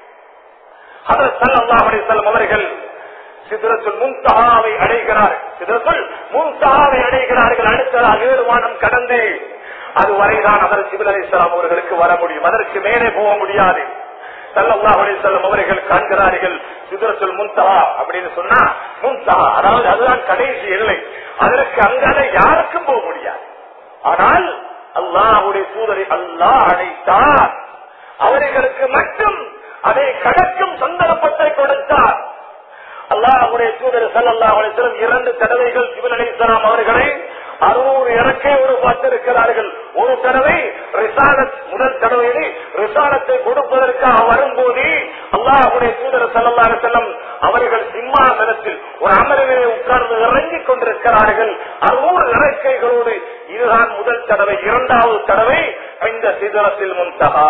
அதர் சல்லாஹுடைய செல்லும் அவர்கள் சிதறத்துள் முன்தகாவை அடைகிறார் சிதறத்துள் முன்தகாவை அடைகிறார்கள் அடுத்ததாக ஏழு வானம் கடந்து அதுவரைதான் அவர் சிவில் அலிஸ்லாம் அவர்களுக்கு வர முடியும் அதற்கு மேலே போக முடியாது சல்லல்லாஹு அலைஹி வஸல்லம் அவர்கள் காண்கிறார்கள் சிதறத்துல் முன்தஹா அப்படின்னு சொன்னா முன்தஹா அதாவது அதுதான் கடைசி எல்லை அதற்கு அங்கால யாருக்கும் போக முடியாது ஆனால் அல்லாஹ்வுடைய தூதரை அல்லாஹ் அழைத்தார் அவர்களுக்கு மட்டும் அதை கடக்கும் சந்தர்ப்பத்தை கொடுத்தார் அல்லாஹுடைய தூதர் சல்லாஹ் அலிஸ்லம் இரண்டு தடவைகள் சிவன் அலிஸ்லாம் அவர்களை அறுநூறு இறக்கையோடு பார்த்திருக்கிறார்கள் ஒரு தடவை ரிசாலத் முதல் தடவையிலே ரிசாலத்தை கொடுப்பதற்காக வரும்போது அல்லாஹுடைய தூதர் சல்லா செல்லம் அவர்கள் சிம்மாசனத்தில் ஒரு அமர்விலே உட்கார்ந்து இறங்கிக் கொண்டிருக்கிறார்கள் அறுநூறு இறக்கைகளோடு இதுதான் முதல் தடவை இரண்டாவது தடவை இந்த சிதறத்தில் முன்தகா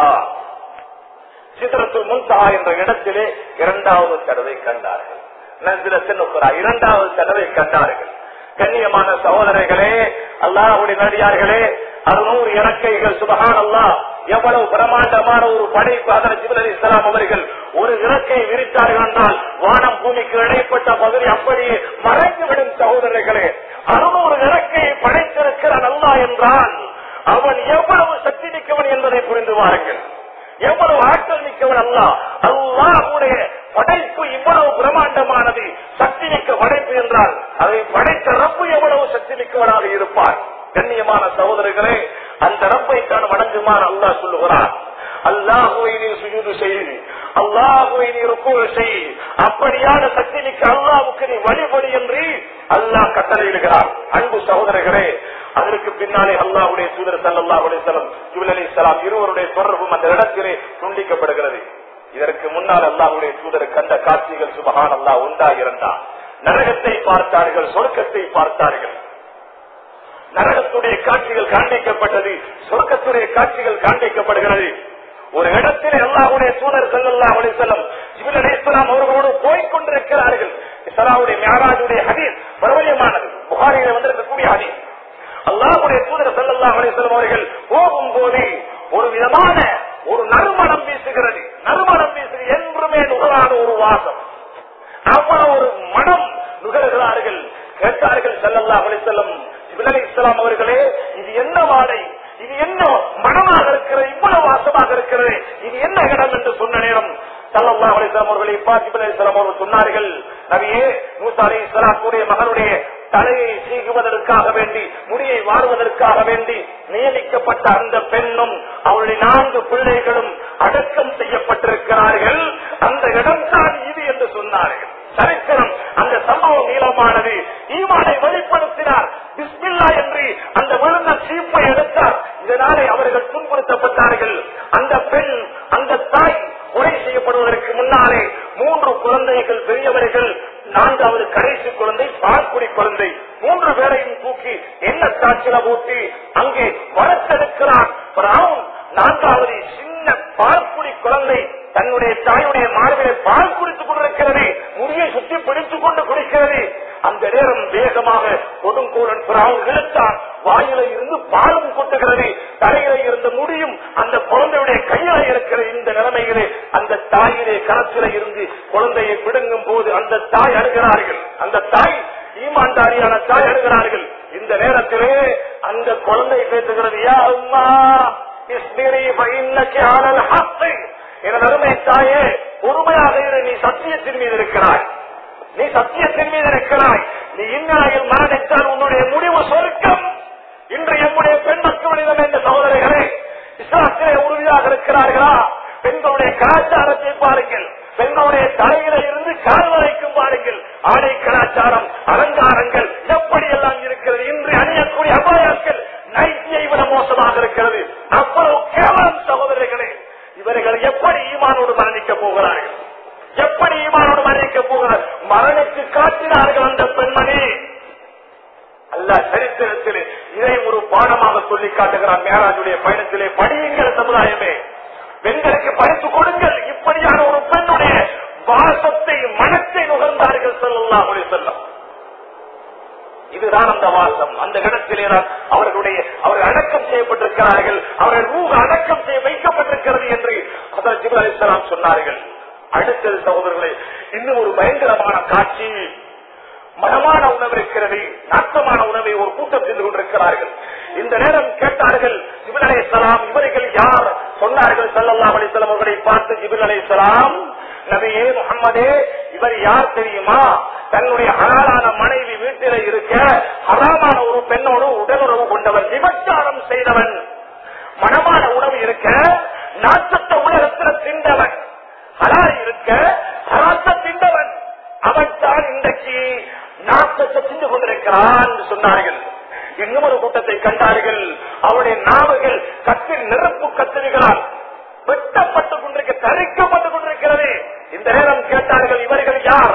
சிதறத்து முன்தகா என்ற இடத்திலே இரண்டாவது தடவை கண்டார்கள் இரண்டாவது தடவை கண்டார்கள் கண்ணியமான சகோதரர்களே அல்லாஹுடைய நடிகார்களே அறுநூறு இறக்கைகள் சுபகான் அல்லா எவ்வளவு பிரமாண்டமான ஒரு படைப்பு அதன் ஜிபல் அலி இஸ்லாம் அவர்கள் ஒரு இறக்கை விரித்தார்கள் என்றால் வானம் பூமிக்கு இடைப்பட்ட பகுதி அப்படியே மறைந்துவிடும் சகோதரர்களே அறுநூறு இறக்கையை படைத்திருக்கிறான் அல்லா என்றால் அவன் எவ்வளவு சக்தி மிக்கவன் என்பதை புரிந்து வாருங்கள் எவ்வளவு ஆற்றல் மிக்கவன் அல்லா அல்லாஹுடைய படைப்பு இவ்வளவு பிரமாண்டமானது சக்தி மிக்க படைப்பு என்றால் அதை படைத்த ரப்பு எவ்வளவு சக்தி மிக்கவனாக இருப்பார் கண்ணியமான சகோதரர்களே அந்த ரப்பை தான் வணங்குமாறு அல்லாஹ் சொல்லுகிறார் அல்லாஹுவை நீ சுஜூது செய்து அல்லாஹுவை நீ ருக்குவ செய் அப்படியான சக்தி மிக்க அல்லாவுக்கு நீ வழிபடி என்று அல்லாஹ் கட்டளையிடுகிறார் அன்பு சகோதரர்களே அதற்கு பின்னாலே அல்லாஹுடைய தூதர் சல்லாஹ் அலிசலம் ஜுபல் அலி இஸ்லாம் இருவருடைய தொடர்பும் அந்த இடத்திலே துண்டிக்கப்படுகிறது இதற்கு முன்னால் அல்லாஹுடைய தூதர் கண்ட காட்சிகள் சுபகான் அல்லா உண்டா இருந்தா நரகத்தை பார்த்தார்கள் சொர்க்கத்தை பார்த்தார்கள் நரகத்துடைய காட்சிகள் காண்பிக்கப்பட்டது சொர்க்கத்துடைய காட்சிகள் காண்பிக்கப்படுகிறது ஒரு இடத்தில் அல்லாஹுடைய தூதர் செல்லல்லா அலி செல்லம் ஜிபில் அலி இஸ்லாம் அவர்களோடு போய்கொண்டிருக்கிறார்கள் இஸ்லாவுடைய மேராஜுடைய ஹதீஸ் பிரபலியமானது புகாரியில வந்திருக்கக்கூடிய ஹதீஸ் அல்லாஹுடைய தூதர் செல்லல்லா அலி செல்லம் அவர்கள் போகும்போது ஒரு விதமான ஒரு நறுமணம் வீசுகிறது நறுமணம் வீசுகிறது என்றுமே நுகரான ஒரு வாசம் அவ்வளவு ஒரு மனம் நுகர்கிறார்கள் கேட்டார்கள் செல்லல்லா அலி செல்லம் இபிலி இஸ்லாம் அவர்களே இது என்ன வாடை இது என்ன மனமாக இருக்கிறது இவ்வளவு வாசமாக இருக்கிறது இது என்ன இடம் என்று சொன்ன நேரம் சல்லல்லா அலிஸ்லாம் அவர்களை இப்பாசிபில் அலிஸ்லாம் அவர்கள் சொன்னார்கள் நபியே மூசா அலி இஸ்லாத்துடைய மகனுடைய தலையை சீகுவதற்காக வேண்டி முடியை வாருவதற்காக வேண்டி நியமிக்கப்பட்ட அந்த பெண்ணும் அவருடைய நான்கு பிள்ளைகளும் அடக்கம் செய்யப்பட்டிருக்கிறார்கள் அந்த இடம்தான் இது என்று சொன்னார்கள் சரித்திரம் அந்த சம்பவம் நீளமானது ஈமானை வெளிப்படுத்தினார் பிஸ்மில்லா என்று அந்த விழுந்த சீப்பை எடுத்தார் இதனாலே அவர்கள் துன்புறுத்தப்பட்டார்கள் அந்த பெண் அந்த தாய் கொலை செய்யப்படுவதற்கு முன்னாலே மூன்று குழந்தைகள் பெரியவர்கள் நான்காவது கடைசி குழந்தை பால்குடி குழந்தை மூன்று பேரையும் தூக்கி என்ன காய்ச்சல ஊட்டி அங்கே வளர்த்தெடுக்கிறான் நான்காவது சின்ன சின்ன பால்குடி குழந்தை தன்னுடைய தாயுடைய மார்பிலை பால் குடித்துக் கொண்டிருக்கிறது முடியை சுற்றி பிடித்துக் கொண்டு குடிக்கிறது அந்த நேரம் வேகமாக கொடுங்கோலன் பிறாவும் இழுத்தான் வாயில இருந்து பாலும் கொட்டுகிறது தலையில இருந்த முடியும் அந்த குழந்தையுடைய கையில இருக்கிற இந்த நிலைமையிலே அந்த தாயிலே கரத்தில இருந்து குழந்தையை பிடுங்கும் போது அந்த தாய் அழுகிறார்கள் அந்த தாய் ஈமான்தாரியான தாய் அழுகிறார்கள் இந்த நேரத்திலே அந்த குழந்தை பேசுகிறது யா அம்மா இஸ்பிரி ஃபஇன்னகி அலல் ஹக் எனது அருமை தாயே பொறுமையாக இரு நீ சத்தியத்தின் மீது இருக்கிறாய் நீ சத்தியத்தின் மீது இருக்கிறாய் நீ இந்நாயில் மரணித்தால் உன்னுடைய முடிவு சொர்க்கம் இன்று எம்முடைய பெண் மக்களிடம் என்ற சகோதரிகளே இஸ்லாத்திலே உறுதியாக இருக்கிறார்களா பெண்களுடைய கலாச்சாரத்தை பாருங்கள் பெண்களுடைய தலையில இருந்து கால் வரைக்கும் பாருங்கள் ஆடை கலாச்சாரம் அலங்காரங்கள் எப்படி எல்லாம் இருக்கிறது இன்று அணியக்கூடிய அபாயங்கள் நைட்டியை விட மோசமாக இருக்கிறது அவ்வளவு கேவலம் சகோதரிகளே இவர்கள் எப்படி ஈமானோடு மரணிக்க போகிறார்கள் எப்படி ஈமானோடு மரணிக்க போகிறார் மரணித்து காட்டினார்கள் அந்த பெண்மணி அல்ல சரித்திரத்திலே இதை ஒரு பாடமாக சொல்லி காட்டுகிறார் மேராஜுடைய பயணத்திலே படியுங்கள் சமுதாயமே பெண்களுக்கு படித்து கொடுங்கள் இப்படியான ஒரு பெண்ணுடைய வாசத்தை மனத்தை நுகர்ந்தார்கள் சொல்லலாம் செல்லம் இதுதான் அந்த வாசம் அந்த இடத்திலே தான் அவர்களுடைய அவர்கள் அடக்கம் செய்யப்பட்டிருக்கிறார்கள் அவர்கள் ரூ அடக்கம் செய்ய வைக்கப்பட்டிருக்கிறது என்று அதன் ஜிபுல் அலிஸ்லாம் சொன்னார்கள் அடுத்தது சகோதரர்களே இன்னும் ஒரு பயங்கரமான காட்சி மனமான உணவு இருக்கிறது நாட்டமான உணவை ஒரு கூட்டம் சென்று கொண்டிருக்கிறார்கள் இந்த நேரம் கேட்டார்கள் ஜிபில் அலைசலாம் இவர்கள் யார் சொன்னார்கள் சல்லல்லாஹ் அலிஸ்லாம் அவர்களை பார்த்து ஜிபில் அலைசலாம் நபியே முகம்மதே இவர் யார் தெரியுமா தன்னுடைய ஹலாலான மனைவி வீட்டில இருக்க ஹராமான ஒரு பெண்ணோடு உடலுறவு கொண்டவன் விபச்சாரம் செய்தவன் மனமான உணவு இருக்க நாச்சத்த உலகத்தில் திண்டவன் ஹலால் இருக்க ஹராத்த திண்டவன் அவன் தான் இன்றைக்கு நாட்டத்தை திண்டு கொண்டிருக்கிறான் என்று சொன்னார்கள் இன்னும் ஒரு கூட்டத்தை கண்டார்கள் அவருடைய நாவுகள் கத்தில் நெருப்பு கத்திரிகளால் வெட்டப்பட்டுக் கொண்டிருக்க தரிக்கப்பட்டுக் கொண்டிருக்கிறது இந்த நேரம் கேட்டார்கள் இவர்கள் யார்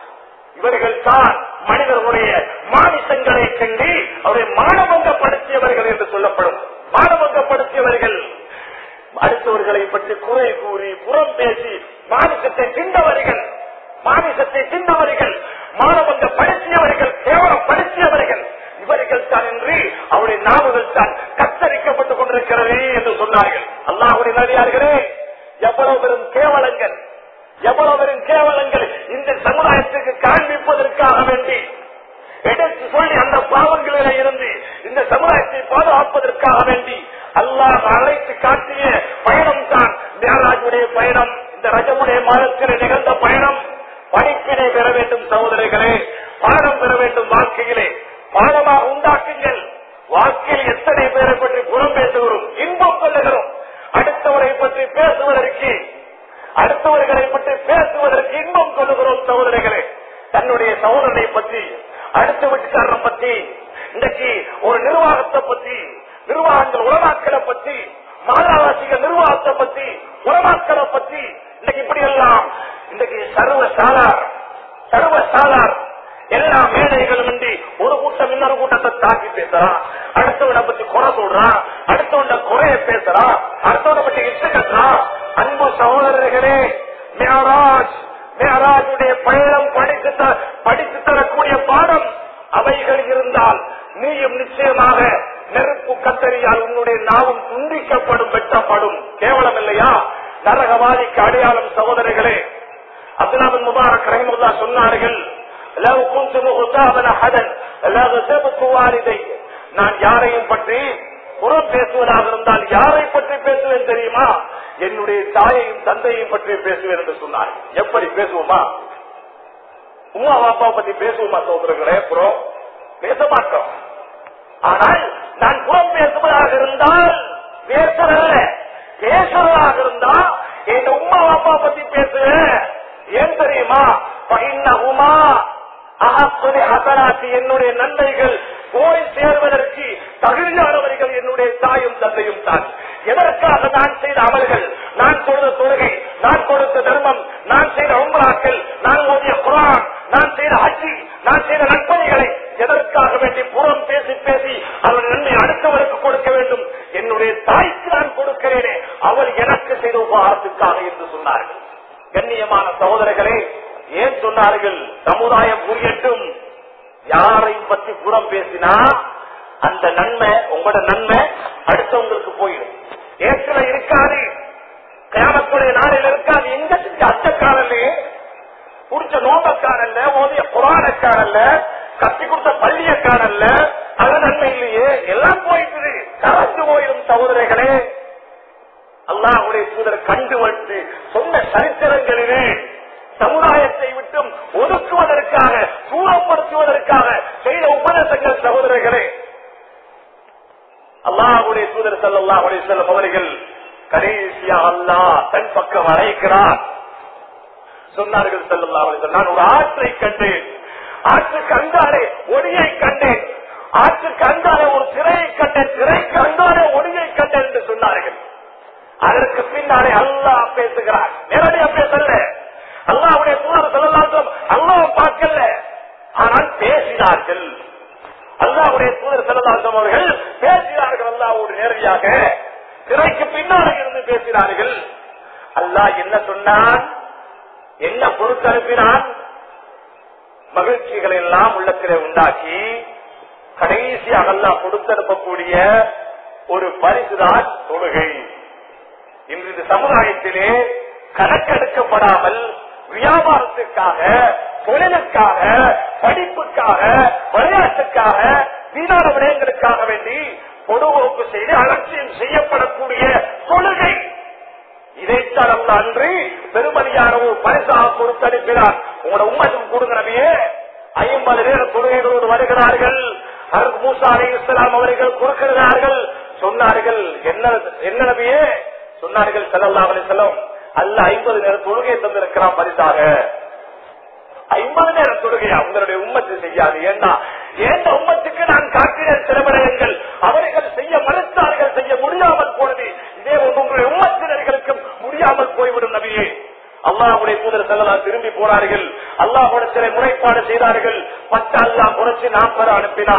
இவர்கள் தான் மனிதர்களுடைய மாமிசங்களை கண்டு அவரை மானபங்கப்படுத்தியவர்கள் என்று சொல்லப்படும் மானபங்கப்படுத்தியவர்கள் அடுத்தவர்களை பற்றி குறை கூறி புறம் பேசி மாமிசத்தை திண்டவர்கள் மாமிசத்தை திண்டவர்கள் மானபங்கப்படுத்தியவர்கள் கேவலப்படுத்தியவர்கள் இவர்கள் தான் என்று அவருடைய நாவுகள் தான் கத்தரிக்கப்பட்டுக் கொண்டிருக்கிறது என்று சொன்னார்கள் அல்லாஹுடைய நடிகார்களே எவ்வளவு பெரும் கேவலங்கள் எவ்வளவு பெரும் கேவலங்கள் இந்த சமுதாயத்திற்கு காண்பிப்பதற்காக வேண்டி எடுத்து சொல்லி அந்த பாவங்களில இருந்து இந்த சமுதாயத்தை பாதுகாப்பதற்காக வேண்டி அல்லாஹ் அழைத்து காட்டிய பயணம் தான் மேலாஜுடைய பயணம் இந்த ரஜமுடைய மாதத்தில் நிகழ்ந்த பயணம் படிப்பினை பெற வேண்டும் சகோதரிகளே பாடம் பெற வேண்டும் வாழ்க்கையிலே பாடமாக உண்டாக்குங்கள் வாழ்க்கையில் எத்தனை பேரை பற்றி புறம் பேசுகிறோம் இன்பம் கொள்ளுகிறோம் அடுத்தவரை பற்றி பேசுவதற்கு அடுத்தவர்களை பற்றி பேசுவதற்கு இன்பம் கொள்ளுகிறோம் சகோதரிகளே தன்னுடைய சகோதரனை பற்றி அடுத்த வீட்டுக்காரனை பற்றி இன்றைக்கு ஒரு நிர்வாகத்தை பற்றி நிர்வாகங்கள் உலமாக்களை பற்றி மாதாவாசிகள் நிர்வாகத்தை பற்றி உலமாக்களை பற்றி இன்னைக்கு இப்படி எல்லாம் இன்றைக்கு சர்வ சாலார் சர்வ சாலார் எல்லா மேடைகளும் இன்றி ஒரு கூட்டம் இன்னொரு கூட்டத்தை தாக்கி பேசுறான் அடுத்தவனை பத்தி குறை சொல்றான் அடுத்தவன குறைய பேசுறான் அடுத்தவனை பத்தி இட்டு கட்டுறான் அன்பு சகோதரர்களே மேராஜ் மேராஜுடைய பயணம் படித்து த- படித்து தரக்கூடிய பாடம் அவைகள் இருந்தால் நீயும் நிச்சயமாக நெருப்பு கத்தரியால் உன்னுடைய நாவும் துண்டிக்கப்படும் வெட்டப்படும் கேவலம் இல்லையா நரகவாதிக்கு அடையாளம் சகோதரர்களே அப்துல்லாபின் முபாரக் ரஹிமுல்லா சொன்னார்கள் "லவ் குன்து முஹ்தாபன் அஹதன் லகஸப்து வாலிதை." நான் யாரையும் பற்றி புறம் பேசுவதாக இருந்தால் யாரை பற்றி பேசுவேன் தெரியுமா என்னுடைய தாயையும் தந்தையும் பற்றி பேசுவேன் என்று சொன்னார் எப்படி பேசுவோமா உமா பாப்பாவை பத்தி பேசுவோமா சோதரர்களே புறம் பேச மாட்டோம் ஆனால் நான் புறம் பேசுவதாக இருந்தால் பேசுறல்ல பேசுறதாக இருந்தா என் உமா அப்பா பத்தி பேசுவேன் ஏன் தெரியுமா உமா அகப்படி அசராசி என்னுடைய நன்மைகள் போய் சேர்வதற்கு தகுதியானவர்கள் என்னுடைய தாயும் தந்தையும் தான் எதற்காக நான் செய்த அமல்கள் நான் கொடுத்த தொழுகை நான் கொடுத்த தர்மம் நான் செய்த உங்களாக்கள் நான் ஓதிய குரான் நான் செய்த அச்சி நான் செய்த நற்பணிகளை எதற்காக வேண்டி புறம் பேசி பேசி அவருடைய நன்மை அடுத்தவருக்கு கொடுக்க வேண்டும் என்னுடைய என்னுடைய தாய்க்கு நான் கொடுக்கிறேனே அவள் எனக்கு செய்த உபகாரத்துக்காக என்று சொன்னார்கள் கண்ணியமான சகோதரர்களே ஏன் சொன்னார்கள் சமுதாயம் புரியட்டும் யாரையும் பத்தி புறம் பேசினா அந்த நன்மை உங்களோட நன்மை அடுத்தவங்களுக்கு போயிடும் ஏற்கனவே இருக்காது கிராமத்துடைய நாளில் இருக்காது எங்க செஞ்ச அந்த காலமே குடிச்ச நோம்பக்காரல்ல ஓதிய புராணக்காரல்ல கத்தி கொடுத்த பள்ளியக்காரல்ல அது நன்மை இல்லையே எல்லாம் போயிட்டு கலந்து போயிடும் சகோதரர்களே அல்லாஹுடைய தூதர் கண்டு வந்து சொன்ன சரித்திரங்களிலே சமுதாயத்தை விட்டும் ஒதுக்குவதற்காக தூரப்படுத்துவதற்காக செய்த உபதேசங்கள் சகோதரர்களே அல்லாஹுடைய தூதர் சல்லாஹுடைய செல்லும் அவர்கள் கடைசியா அல்லாஹ் தன் பக்கம் அழைக்கிறார் சொன்னார்கள் செல்லும் நான் ஒரு ஆற்றை கண்டேன் ஆற்றுக்கு அங்காலே ஒளியை கண்டேன் ஆற்றுக்கு அங்காலே ஒரு திரையை கண்டேன் திரைக்கு அங்காலே ஒளியை கண்டேன் என்று சொன்னார்கள் அதற்கு பின்னாலே அல்லாஹ் பேசுகிறார் நேரடியா பேசல அல்லாவுடைய தூதர் சொல்லலாம் அல்லாஹ் பார்க்கல ஆனால் பேசினார்கள் அல்லாவுடைய தூதர் செல்லதாசம் அவர்கள் பேசினார்கள் அல்லாவோடு நேரடியாக திரைக்கு பின்னாலே இருந்து பேசினார்கள் அல்லாஹ் என்ன சொன்னான் என்ன பொறுத்து அனுப்பினான் மகிழ்ச்சிகளை எல்லாம் உள்ளத்திலே உண்டாக்கி கடைசியாக அல்லாஹ் கொடுத்தனுப்பக்கூடிய ஒரு பரிசுதான் தொழுகை இன்று இந்த சமுதாயத்திலே கணக்கெடுக்கப்படாமல் வியாபாரத்துக்காக தொழிலுக்காக படிப்புக்காக விளையாட்டுக்காக வீணான விடயங்களுக்காக வேண்டி பொதுவோக்கு செய்து அலட்சியம் செய்யப்படக்கூடிய தொழுகை இதைத்தான் அல்ல அன்றி பெருமதியான ஒரு பரிசாக கொடுத்தனுப்பினார் உங்களோட உண்மைக்கும் கொடுங்க நபியே ஐம்பது பேர் தொழுகைகளோடு வருகிறார்கள் அதற்கு மூசா அலி இஸ்லாம் அவர்கள் கொடுக்கிறார்கள் சொன்னார்கள் என்ன என்ன நபியே சொன்னார்கள் செல்லல்லா அலி செல்லம் அல்ல ஐம்பது நேரம் தொழுகையை தந்திருக்கிறான் பரிசாக ஐம்பது நேரம் தொழுகையா உங்களுடைய உம்மத்து செய்யாது ஏன்னா ஏந்த உம்மத்துக்கு நான் காட்டின சில விடயங்கள் அவர்கள் செய்ய மறுத்தார்கள் செய்ய முடியாமல் போனது இதே ஒன்று உங்களுடைய உம்மத்தினர்களுக்கும் முடியாமல் போய்விடும் நபியே அல்லாஹுடைய தூதர் செல்லலாம் திரும்பி போனார்கள் அல்லாஹோட சில முறைப்பாடு செய்தார்கள் பத்து அல்லாஹ் குறைச்சு நாற்பது அனுப்பினா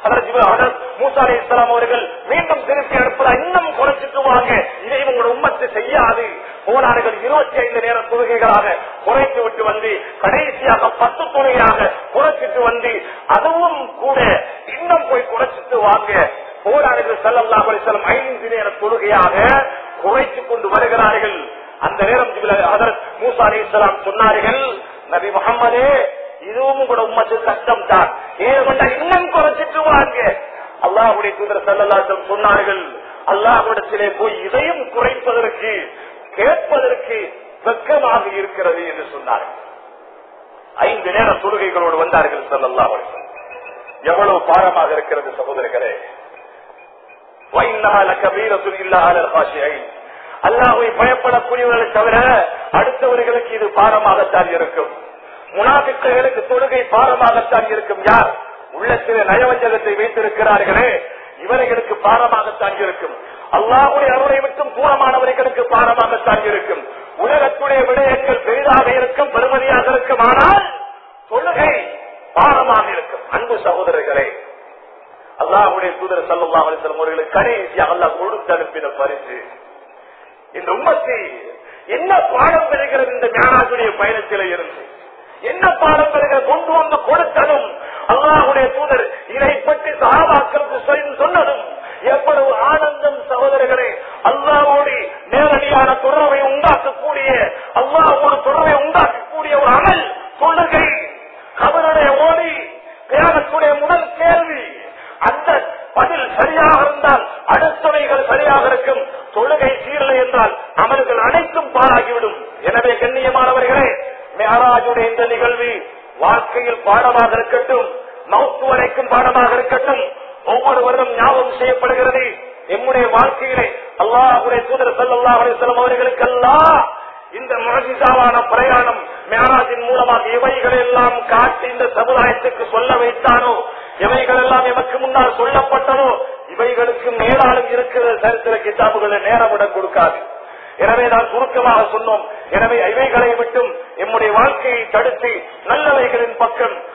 மூசா அலி இஸ்லாம் அவர்கள் மீண்டும் திருப்பி அனுப்புறா இன்னும் குறைச்சிட்டு வாங்க இதை உங்களோட உம்மத்து செய்யாது போனார்கள் இருபத்தி ஐந்து நேர தொழுகைகளாக குறைத்து விட்டு வந்து கடைசியாக பத்து தொழுகையாக குறைச்சிட்டு வந்து அதுவும் கூட இன்னும் போய் குறைச்சிட்டு வாங்க போராடுகள் செல்லல்லா செல்லும் ஐந்து நேர தொழுகையாக குறைத்து கொண்டு வருகிறார்கள் அந்த நேரம் மூசா அலி இஸ்லாம் சொன்னார்கள் நபி முகம்மதே இதுவும் கூட உம்மத்து கஷ்டம் தான் ஏன் இன்னும் குறைச்சிட்டு வாங்க அல்லாஹுடைய தூதர் செல்லல்லாட்டம் சொன்னார்கள் அல்லாஹுடத்திலே போய் இதையும் குறைப்பதற்கு கேட்பதற்கு வெக்கமாக இருக்கிறது என்று சொன்னார்கள் ஐந்து நேர தொழுகைகளோடு வந்தார்கள் செல்லல்லா எவ்வளவு பாரமாக இருக்கிறது சகோதரர்களே அல்லாஹை பயப்படக்கூடியவர்களை தவிர அடுத்தவர்களுக்கு இது பாரமாகத்தான் இருக்கும் முனாபிக்களுக்கு தொழுகை பாரமாகத்தான் இருக்கும் யார் உள்ளத்திலே நயவஞ்சகத்தை வைத்திருக்கிறார்களே இவர்களுக்கு பாரமாகத்தான் இருக்கும் அல்லாஹுடைய அருளை விட்டும் தூரமானவர்களுக்கு பாரமாகத்தான் இருக்கும் உலகத்துடைய விடயங்கள் பெரிதாக இருக்கும் பெருமதியாக இருக்கும் ஆனால் தொழுகை பாரமாக இருக்கும் அன்பு சகோதரர்களே அல்லாஹுடைய தூதர் சல்லா அலிசலம் அவர்களுக்கு கடைசியாக அல்லாஹ் கொடுத்து அனுப்பின பரிசு இந்த உம்மத்தை என்ன பாடம் பெறுகிறது இந்த ஞானாஜுடைய பயணத்தில இருந்து என்ன பாடம் பெறுகிற கொண்டு வந்து கொடுத்ததும் அல்லாஹுடைய தூதர் இதை பற்றி சகாபாக்களுக்கு சொன்னதும் எவ்வளவு ஆனந்தம் சகோதரர்களே அல்லாவோடு நேரடியான தொடர்பை உண்டாக்கக்கூடிய அல்லாவோடு தொடர்பை உண்டாக்கக்கூடிய ஒரு அமல் தொழுகை கவனுடைய ஓடி தியாகத்துடைய முதல் கேள்வி அந்த பதில் சரியாக இருந்தால் அடுத்தவைகள் சரியாக இருக்கும் தொழுகை சீரலை என்றால் அமல்கள் அனைத்தும் பாழாகிவிடும் எனவே கண்ணியமானவர்களே மேராஜுடைய இந்த நிகழ்வு வாழ்க்கையில் பாடமாக இருக்கட்டும் மவுத்து வரைக்கும் பாடமாக இருக்கட்டும் ஒவ்வொரு வருடம் ஞாபகம் செய்யப்படுகிறது எம்முடைய வாழ்க்கையிலே அல்லாஹுடைய தூதர் சல்லா அலிஸ்லாம் அவர்களுக்கு அல்லாஹ் இந்த மகிசாவான பிரயாணம் மேராஜின் மூலமாக இவைகள் எல்லாம் காட்டி இந்த சமுதாயத்துக்கு சொல்ல வைத்தானோ இவைகள் எல்லாம் எமக்கு முன்னால் சொல்லப்பட்டதோ இவைகளுக்கு மேலாலும் இருக்கிற சரித்திர கிதாபுகளை நேரமிடம் கொடுக்காது எனவே நான் சுருக்கமாக சொன்னோம் எனவே இவைகளை விட்டும் எம்முடைய வாழ்க்கையை தடுத்து நல்லவைகளின் பக்கம்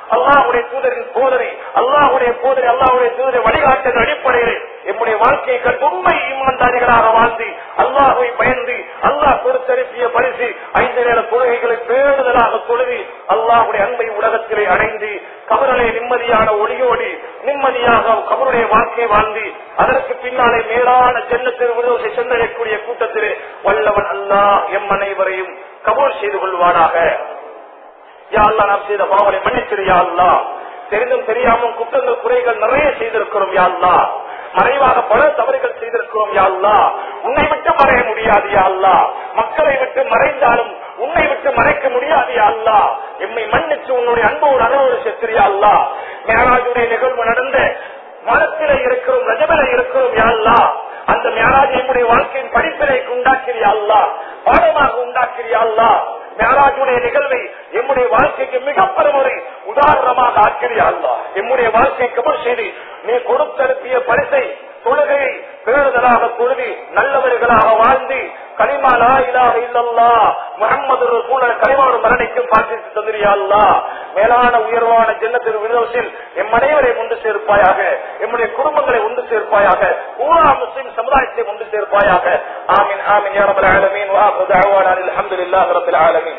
அல்லாஹுடைய தூதரின் போதனை அல்லாஹுடைய போதனை அல்லாஹுடைய தூதரை வழிகாட்டின் அடிப்படையில் எம்முடைய வாழ்க்கையை கண்டு உண்மை ஈமான்தாரிகளாக வாழ்ந்து அல்லாஹுவை பயந்து அல்லாஹ் பொறுத்தரிப்பிய பரிசு ஐந்து நேர தொழுகைகளை பேணுதலாக தொழுதி அல்லாஹுடைய அன்பை உலகத்திலே அடைந்து கபரலை நிம்மதியான ஒளியோடி நிம்மதியாக கபருடைய வாழ்க்கையை வாழ்ந்து அதற்கு பின்னாலே மேலான ஜென்னத்தில் விடுதலை சென்றடையக்கூடிய கூட்டத்திலே வல்லவன் அல்லாஹ் எம் அனைவரையும் கபூல் செய்து கொள்வானாக யா அல்லா நாம் செய்த பாவனை மன்னித்திரு யா அல்லா தெரிந்தும் தெரியாமல் குற்றங்கள் குறைகள் நிறைய செய்திருக்கிறோம் யா அல்லா மறைவாக பல தவறுகள் செய்திருக்கிறோம் யா அல்லா உன்னை விட்டு மறைய முடியாது யா அல்லா மக்களை விட்டு மறைந்தாலும் உன்னை விட்டு மறைக்க முடியாது யா அல்லா எம்மை மன்னிச்சு உன்னுடைய அன்போடு அனுபவ செத்திரியா அல்லா மேராஜுடைய நிகழ்வு நடந்த மனத்திலே இருக்கிறோம் ரஜபில இருக்கிறோம் யா அல்லா அந்த மேராஜ் என்னுடைய வாழ்க்கையின் படிப்பினை உண்டாக்கிறியா அல்லா பாடமாக உண்டாக்கிறியா அல்லா மேராஜுடைய நிகழ்வை எம்முடைய வாழ்க்கைக்கு மிக பெருமுறை உதாரணமாக ஆக்கிறியா அல்லா எம்முடைய வாழ்க்கை கபர் செய்து நீ கொடுத்தனுப்பிய பரிசை தொழுகையை பேணுதலாக தொழுதி நல்லவர்களாக வாழ்ந்து கலிமா லா இலாஹ இல்லல்லா முகம்மது ரசூலுல்லாஹ் கலிமாவோடு மரணிக்கும் பாக்கியத்தை தந்திரியா அல்லா மேலான உயர்வான ஜன்னத்தில் விரோசில் எம் அனைவரை ஒன்று சேர்ப்பாயாக எம்முடைய குடும்பங்களை ஒன்று சேர்ப்பாயாக பூரா முஸ்லிம் சமுதாயத்தை ஒன்று சேர்ப்பாயாக ஆமீன் ஆமீன் யா ரப்பல் ஆலமீன் வா ஆஃபிரு தஅவானா அல்ஹம்துலில்லாஹி ரப்பில் ஆலமீன்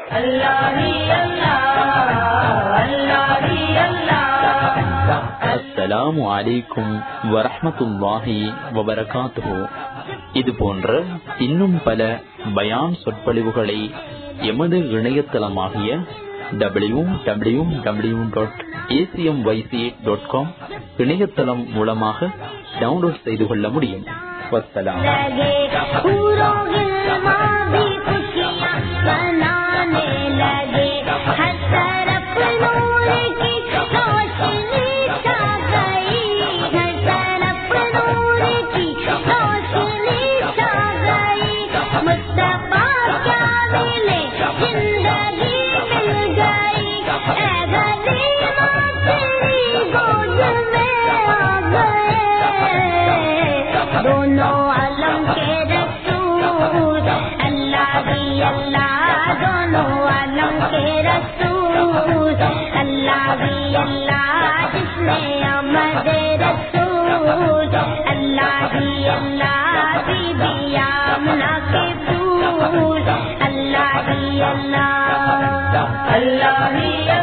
அஸ்ஸலாமு அலைக்கும் வரஹ்மத்துல்லாஹி வபரகாத்துஹு இது போன்ற இன்னும் பல பயான் சொற்பொழிவுகளை எமது இணையதளமாகிய W W W dot ACM YC dot com இணையதளம் மூலமாக டவுன்லோட் செய்து கொள்ள முடியும் வசலாம் लगे पूरों गिलमा भी खुशियाँ मनाने लगे हर तरफ नूर की रोशनी छा गई हर तरफ नूर की रोशनी छा गई मुस्तफा क्या मिले जिंदगी मिल गई ऐ गरीबा तेरी गोद में आ गए दोनों आलम के रसूल अल्लाह भी अल्लाह दोनों आलम के रसूल अल्लाह भी अल्लाह जिसने अमद रसूल अल्लाह भी अल्लाह बीबी आमना के फूल अल्लाह भी अल्लाह अल्लाह ही